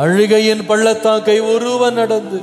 அழுகையின் பள்ளத்தாக்கை ஒருவன் நடந்து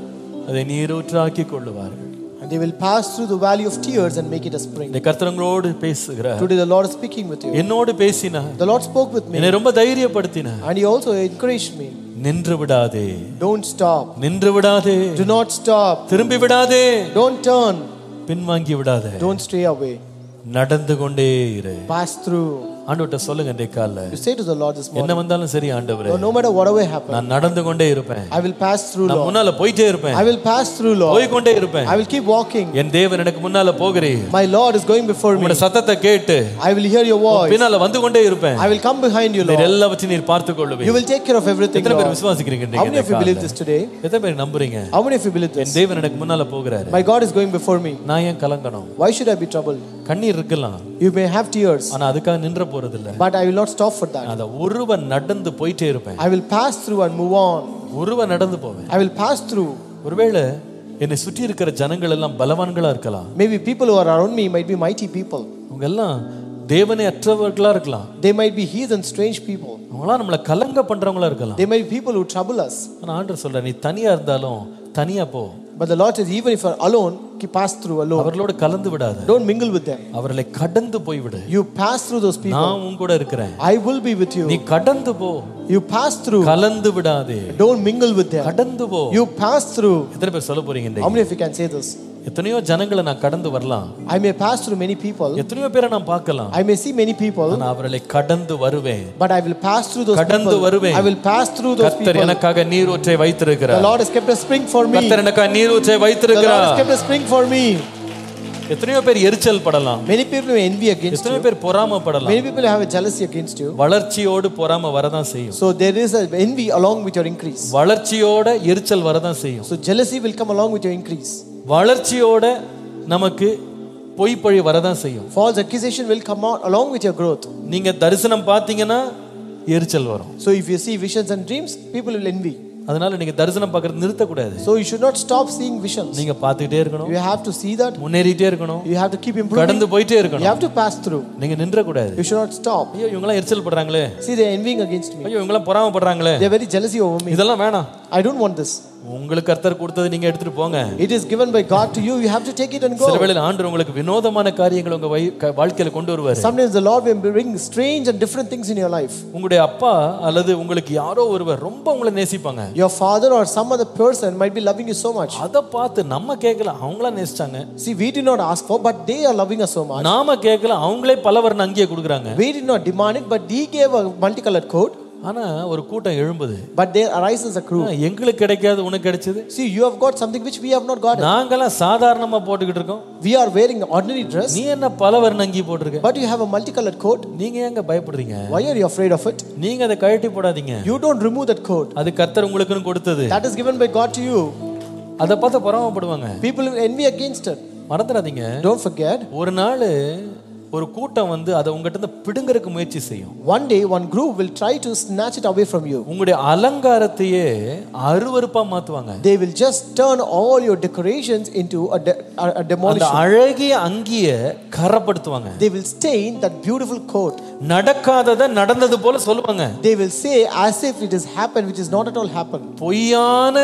அதை நீரூற்றாக்கி கொள்ளுவார்கள் And they will pass through the valley of tears and make it a spring. இந்த கர்த்தரங்களோடு பேசுகிறார் Today the Lord is speaking with you. என்னோடு பேசினார் The Lord spoke with me என்னை ரொம்ப தைரியப்படுத்தினார் and He also encouraged me. நின்று விடாதே Don't stop. நின்று விடாதே Do not stop. திரும்பி விடாதே Don't turn. பின்வாங்கி விடாதே Don't stay away. நடந்து கொண்டே இரு Pass through. ஆண்டவர்கிட்ட சொல்லுங்க இந்த கால்ல You say to the Lord this morning, என்ன வந்தாலும் சரி ஆண்டவரே "Lord, no matter whatever happens, நான் நடந்து கொண்டே இருப்பேன் I will pass through, நான் Lord. முன்னால போயிட்டே இருப்பேன் I will pass through, Lord. போய்க்கொண்டே இருப்பேன் I will keep walking. என் தேவன் எனக்கு முன்னால போகிறேன் My Lord is going before me. உங்களோட சத்தத்தை கேட்டு I will hear your voice. பின்னால வந்து கொண்டே இருப்பேன் I will come behind you, நீர் Lord. எல்லாவற்றையும் நீர் பார்த்துக் You கொள்ளுவீங்க will take care of everything, எத்தனை பேர் Lord. விசுவாசிக்கிறீங்க How many இந்த of you believe காலைல? this today? எத்தனை பேர் நம்புறீங்க How many of you believe N this? தேவன் எனக்கு முன்னால போகிறாரு My God is going before me. நான் ஏன் கலங்கணும் Why should I be troubled? கண்ணீர் இருக்கலாம் You may have tears, ஆனா அதுக்காக நின்ற போறது இல்ல but I will not stop for that. அந்த ஒருவன் நடந்து போயிட்டே இருப்பேன் I will pass through and move on. ஒருவன் நடந்து போவேன் I will pass through. ஒருவேளை என்னை சுற்றி இருக்கிற ஜனங்கள் எல்லாம் பலவான்களா இருக்கலாம் Maybe people who are around me might be mighty people. அவங்க எல்லாம் தேவனே அற்றவர்களா இருக்கலாம் They might be heathen, strange people. அவங்களாம் நம்மளை கலங்க பண்றவங்களா இருக்கலாம் They might be people who trouble us. ஆனா ஆண்டவர் சொல்ற நீ தனியா இருந்தாலும் தனியா போ But the Lord says, even if you are alone, keep pass through alone. அவர்களோடு கலந்து விடாத Don't mingle with them. அவர்களை கடந்து போய்விடு You pass through those people. நான் உன் கூட இருக்கிறேன் I will be with நீ you. கடந்து போ You pass through. கலந்து விடாதே Don't mingle with them. கடந்து போ You pass through. எத்தனை பேர் சொல்ல போறீங்க How இன்னைக்கு? many of you can say this? எத்தனையோ ஜனங்களை நான் கடந்து வரலாம் I may pass through many people. எத்தனையோ பேரை நான் பார்க்கலாம் I may see many people. ஆனா அவர்களை கடந்து வருவேன் But I will pass through those கடந்து people. வருவேன். I will pass through those கர்த்தர் people. எனக்காக நீர் ஊற்றை The வைத்திருக்கிறார் Lord has kept a spring for me. கர்த்தர் எனக்காக நீர் ஊற்றை The Lord has வைத்திருக்கிறார் kept a spring for me. எத்தனையோ பேர் எரிச்சல் படலாம் Many people may envy against எத்தனையோ you. பேர் பொறாமப்படலாம் Many people have a jealousy against you. வளர்ச்சியோடு பொறாம வரதான் செய்யும் So there is a envy along with your increase. வளர்ச்சியோட எரிச்சல் வரதான் செய்யும் So jealousy will come along with your increase. வளர்ச்சியோட நமக்கு பொய்ப்பழி வரதான் செய்யும் False accusation will come out along with your growth. நீங்க தரிசனம் பார்த்தீங்கன்னா எரிச்சல் வரும் So if you see visions and dreams, people will envy. அதனால நீங்க தரிசனம் பார்க்கறது நிறுத்தக்கூடாது So you should not stop seeing visions. நீங்க பார்த்துக்கிட்டே இருக்கணும் You have to see that. முன்னேறிட்டே இருக்கணும் You have to keep improving. கடந்து போயிட்டே You இருக்கணும் have to pass through. நீங்க நின்றக்கூடாது You should not stop. ஐயோ இவங்கெல்லாம் எரிச்சல் படுறாங்களே See, they're envying against me. ஐயோ இவங்கெல்லாம் பொறாமப்படுறாங்களே They're very jealousy over me. இதெல்லாம் வேணாம் I don't want this. உங்களுக்கு கர்த்தர் கொடுத்தது நீங்க எடுத்துட்டு போங்க It is given by God to you. You have to take it and சில go. வேளையில் ஆண்டு உங்களுக்கு வினோதமான காரியங்கள் உங்க வை- க- வாழ்க்கையில கொண்டு வருவாரு Sometimes the Lord will bring strange and different things in your life. உங்களுடைய அப்பா அல்லது உங்களுக்கு யாரோ ஒருவர் ரொம்ப உங்களை நேசிப்பாங்க Your father or some other person might be loving you so much. அதை பார்த்து நம்ம கேட்கல அவங்களா நேசிச்சாங்க See, we did not ask for, but they are loving us so much. நாம கேட்கல அவங்களே பலவர்னு அங்கேயே கொடுக்குறாங்க We did not demand it, but he gave a multicolored coat. ஆனா ஒரு கூட்டம் எழும்புது But there arises a crew. ஆ, எங்களுக்கு கிடைக்காது உனக்கு கிடைச்சது See, you have got something which we have not got. நாங்கெல்லாம் சாதாரணமா போட்டுக்கிட்டு இருக்கோம் We are wearing ordinary dress, நீ என்ன பலவர்னு அங்கேயே போட்டிருக்க but you have a multicolored coat. நீங்க ஏங்க பயப்படுறீங்க Why are you afraid of it? நீங்க அதை கழட்டி போடாதீங்க You don't remove that coat. அது கர்த்தர் உங்களுக்குன்னு கொடுத்தது That is given by God to you. அதை பார்த்து பொறாமப்படுவாங்க People will envy against it. மறந்துடாதீங்க Don't forget, ஒரு நாள் ஒரு கூட்டம் வந்து அதை உங்ககிட்ட இருந்து பிடுங்கறதுக்கு முயற்சி செய்யும் one day one group will try to snatch it away from you. உங்களுடைய அலங்காரத்தையே அருவருப்பா மாத்துவாங்க They will just turn all your decorations into a, de- a, a அந்த demolition. அழகிய அங்கிய கரப்படுத்துவாங்க They will stain that beautiful coat. நடக்காதத நடந்தது போல சொல்லுவாங்க They will say as if it has happened, which is not at all happened. பொய்யான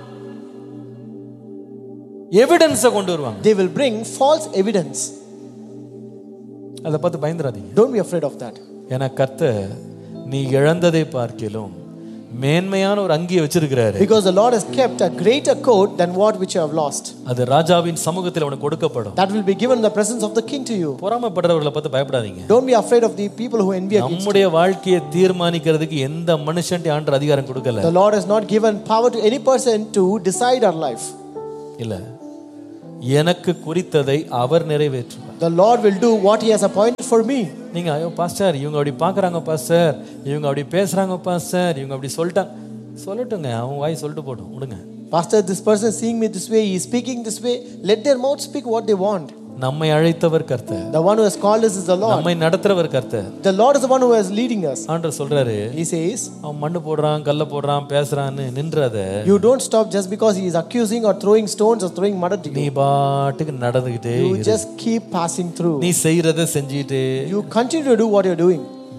எவிடன்ஸை கொண்டு வருவாங்க They will bring false evidence. அதை பார்த்து பயந்துடாதீங்க Don't be afraid of that. ஏன்னா கர்த்தர் நீ இழந்ததை பார்க்கிலும் மேன்மையான ஒரு அங்கியை வச்சிருக்கிறாரு Because the Lord has kept a greater coat than what which you have lost. அது ராஜாவின் சமூகத்தில் அவனுக்கு கொடுக்கப்படும் That will be given in the presence of the king to you. பொறாமைப்படுறவர்களை பார்த்து பயப்படாதீங்க Don't be afraid of the people who envy against நம்முடைய வாழ்க்கையை தீர்மானிக்கிறதுக்கு எந்த மனுஷன்ட்டு ஆண்டு அதிகாரம் கொடுக்கல The Lord has not given power to any person to decide our life. இல்ல எனக்கு குறித்ததை அவர் நிறைவேற்றுவார் The Lord will do what He has appointed for me. நீங்க ஐயோ பாஸ்டர் இவங்க அப்படி பார்க்கறாங்க பாஸ்டர் இவங்க அப்படி பேசுறாங்க பாஸ்டர் இவங்க அப்படி சொல்லிட்டாங்க சொல்லட்டுங்க அவங்க வாய் சொல்லிட்டு போட்டும் விடுங்க Pastor, this person is seeing me this way, he is speaking this way. Let their mouth speak what they want. நம்மை அழைத்தவர் கர்த்தர் The one who has called us is the Lord. நம்மை நடத்துறவர் கர்த்தர் The Lord is the one who is leading us. ஆண்டவர் சொல்றாரு He says, அவன் மண்ணு போடுறான் கல்ல போடுறான் பேசுறான்னு நின்றாத You don't stop just because he is accusing or throwing stones or throwing mud at நீ you. பாட்டுக்கு நடந்துகிட்டே You இரு. just keep passing through. நீ செய்யறத செஞ்சுட்டு You continue to do what you're doing.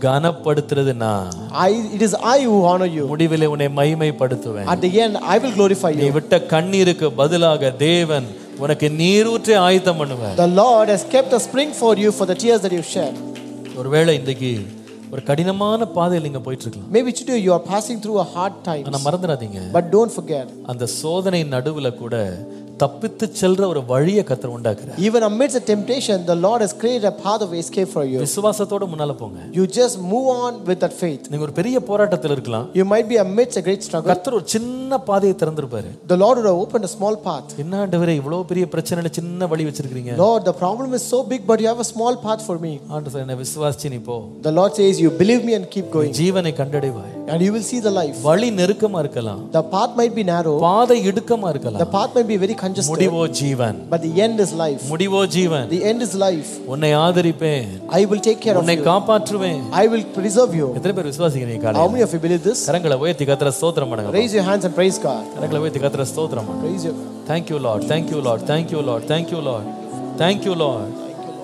கனப்படுத்துறது நான் I, it is I who honor you. முடிவிலே உன்னை மகிமைப்படுத்துவேன் At the end, I will glorify நீ you. விட்ட கண்ணீருக்கு பதிலாக தேவன் உனக்கு நீரூற்றி ஆயத்தம் பண்ணுவார் The Lord has kept a spring for you for the tears that you shed. ஒருவேளை இன்றைக்கு ஒரு கடினமான பாதையில் நீங்க போயிட்டு இருக்கலாம் Maybe today you are passing through a hard time, ஆனா மறந்துடாதீங்க but don't forget, அந்த சோதனை நடுவுல கூட தப்பித்து செல்ற ஒரு வழியை கத்தர் உண்டாக்குறார் even amidst the temptation, the Lord has created a path of escape for you. விசுவாசத்தோட முன்னால போங்க You just move on with that faith. நீங்க ஒரு பெரிய போராட்டத்தில் இருக்கலாம் You might be amidst a great struggle. கர்த்தர் ஒரு சின்ன பாதையை திறந்திருப்பாரு The Lord would have opened a small path. என்ன ஆண்டவரே இவ்வளவு பெரிய பிரச்சனையில சின்ன வழி வச்சிருக்கீங்க Lord, the problem is so big, but you have a small path for me. ஆண்டு என்ன விசுவாசிச்சு நீ போ The Lord says, You believe me and keep going, ஜீவனை கண்டடைவாய் and you will see the life. வழி நெருக்கமா இருக்கலாம் The path might be narrow, பாதை இடுக்கமா the இருக்கலாம் path might be very congested, முடிவோ ஜீவன் but the end is life. முடிவோ ஜீவன் The end is life. உன்னை ஆதரிப்பேன் I will take care of உன்னை you. காப்பாற்றுவேன் I will preserve you. எத்தனை பேர் விசுவாசிக்கிறீங்க காலை How many of you believe this? கரங்களை உயர்த்தி கத்திர ஸ்தோத்திரம் பண்ணுங்க Raise your hands and praise God. கரங்களை உயர்த்தி கத்திர ஸ்தோத்திரம் பண்ணுங்க Praise you. Thank you lord thank you lord thank you lord thank you lord thank you lord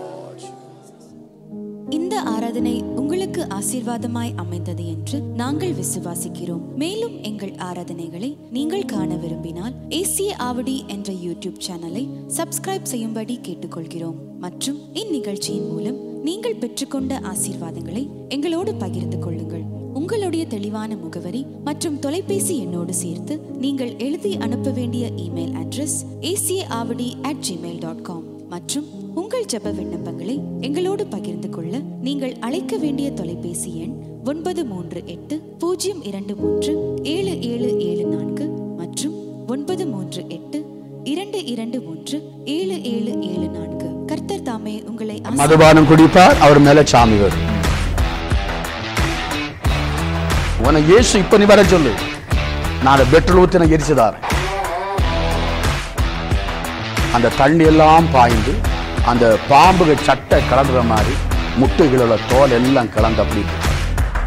இந்த ஆராதனை உங்களுக்கு ஆசீர்வாதமாய் அமைந்தது என்று நாங்கள் விசுவாசிக்கிறோம் மேலும் எங்கள் ஆராதனைகளை நீங்கள் காண விரும்பினால் ஏசிய ஆவடி என்ற யூடியூப் சேனலை சப்ஸ்கிரைப் செய்யும்படி கேட்டுக்கொள்கிறோம் மற்றும் இந்நிகழ்ச்சியின் மூலம் நீங்கள் பெற்றுக்கொண்ட ஆசீர்வாதங்களை எங்களோடு பகிர்ந்து கொள்ளுங்கள் உங்களுடைய தெளிவான முகவரி மற்றும் தொலைபேசி எண்ணோடு சேர்த்து நீங்கள் எழுதி அனுப்ப வேண்டிய இமெயில் அட்ரஸ் ஏசிய Avadi at Gmail dot com மற்றும் உங்கள் ஜெப விண்ணப்பங்களை எங்களோடு பகிர்ந்து கொள்ள நீங்கள் அழைக்க வேண்டிய தொலைபேசி எண் ஒன்பது மூன்று எட்டு பூஜ்ஜியம் இரண்டு மூன்று ஏழு ஏழு ஏழு நான்கு மற்றும் ஒன்பது மூன்று எட்டு இரண்டு இரண்டு மூன்று ஏழு ஏழு ஏழு நான்கு கர்த்தர் தாமே உங்களை ஆசீர்வதிப்பார். மதுபானம் குடிப்பார் அவர் மேல சாமி வரும் உன இயேசு இப்ப நீ வர சொல்லு நான் பெட்ரோல் ஊத்தின எரிச்சுதார் அந்த தண்ணி எல்லாம் பாய்ந்து அந்த பாம்புகள் சட்டை கலந்துற மாதிரி முட்டைகளோட தோல் எல்லாம் கலந்து அப்படி